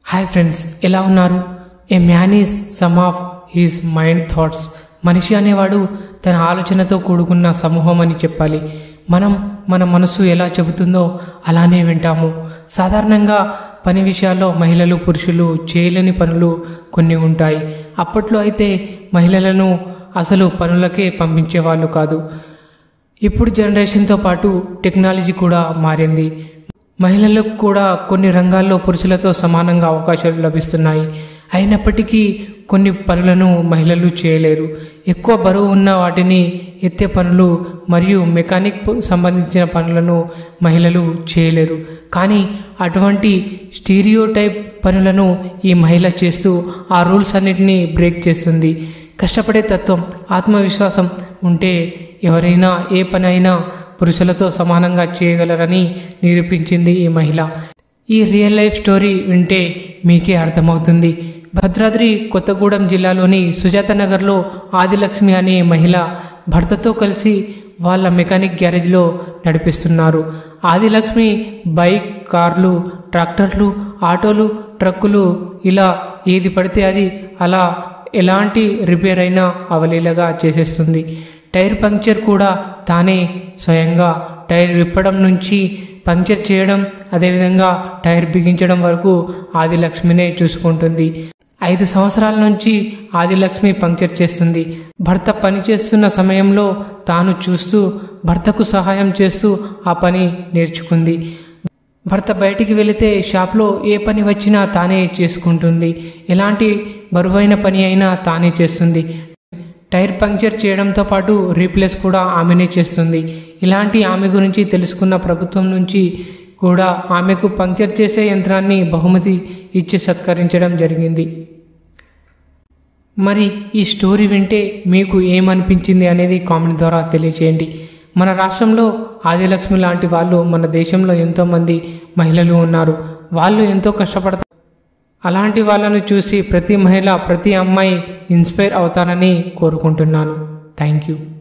hi friends ఎలా ఉన్నారు a man is sum of his mind thoughts మనిషి అనేవాడు తన ఆలోచనతో కూడుకున్న సమూహం అని చెప్పాలి మనం మన మనసు ఎలా చెబుతుందో అలానే వింటాము సాధారణంగా పని విషయాల్లో మహిళలు పురుషులు చేయలేని పనులు కొన్ని ఉంటాయి అప్పట్లో అయితే మహిళలను అసలు పనులకే పంపించేవాళ్ళు కాదు ఇప్పుడు జనరేషన్తో పాటు టెక్నాలజీ కూడా మారింది మహిళలకు కూడా కొన్ని రంగాల్లో పురుషులతో సమానంగా అవకాశాలు లభిస్తున్నాయి అయినప్పటికీ కొన్ని పనులను మహిళలు చేయలేరు ఎక్కువ బరువు ఉన్న వాటిని ఎత్తే పనులు మరియు మెకానిక్ సంబంధించిన పనులను మహిళలు చేయలేరు కానీ అటువంటి స్టీరియో టైప్ పనులను ఈ మహిళ చేస్తూ ఆ రూల్స్ అన్నిటినీ బ్రేక్ చేస్తుంది కష్టపడే తత్వం ఆత్మవిశ్వాసం ఉంటే ఎవరైనా ఏ పని అయినా పురుషులతో సమానంగా చేయగలరని నిరూపించింది ఈ మహిళ ఈ రియల్ లైఫ్ స్టోరీ వింటే మీకే అర్థమవుతుంది భద్రాద్రి కొత్తగూడెం జిల్లాలోని సుజాత నగర్లో ఆదిలక్ష్మి అనే మహిళ భర్తతో కలిసి వాళ్ళ మెకానిక్ గ్యారేజ్లో నడిపిస్తున్నారు ఆదిలక్ష్మి బైక్ కార్లు ట్రాక్టర్లు ఆటోలు ట్రక్కులు ఇలా ఏది పడితే అది అలా ఎలాంటి రిపేర్ అయినా అవలీలగా చేసేస్తుంది టైర్ పంక్చర్ కూడా తానే స్వయంగా టైర్ విప్పడం నుంచి పంక్చర్ చేయడం అదేవిధంగా టైర్ బిగించడం వరకు ఆదిలక్ష్మినే చూసుకుంటుంది ఐదు సంవత్సరాల నుంచి ఆదిలక్ష్మి పంక్చర్ చేస్తుంది భర్త పని చేస్తున్న సమయంలో తాను చూస్తూ భర్తకు సహాయం చేస్తూ ఆ పని నేర్చుకుంది భర్త బయటికి వెళితే షాప్లో ఏ పని వచ్చినా తానే చేసుకుంటుంది ఎలాంటి బరువైన పని అయినా తానే చేస్తుంది టైర్ పంక్చర్ చేయడంతో పాటు రీప్లేస్ కూడా ఆమెనే చేస్తుంది ఇలాంటి ఆమె గురించి తెలుసుకున్న ప్రభుత్వం నుంచి కూడా ఆమెకు పంక్చర్ చేసే యంత్రాన్ని బహుమతి ఇచ్చి సత్కరించడం జరిగింది మరి ఈ స్టోరీ వింటే మీకు ఏమనిపించింది అనేది కామెంట్ ద్వారా తెలియచేయండి మన రాష్ట్రంలో ఆదిలక్ష్మి లాంటి వాళ్ళు మన దేశంలో ఎంతోమంది మహిళలు ఉన్నారు వాళ్ళు ఎంతో కష్టపడతారు అలాంటి వాళ్ళను చూసి ప్రతి మహిళ ప్రతి అమ్మాయి ఇన్స్పైర్ అవుతారని కోరుకుంటున్నాను థ్యాంక్ యూ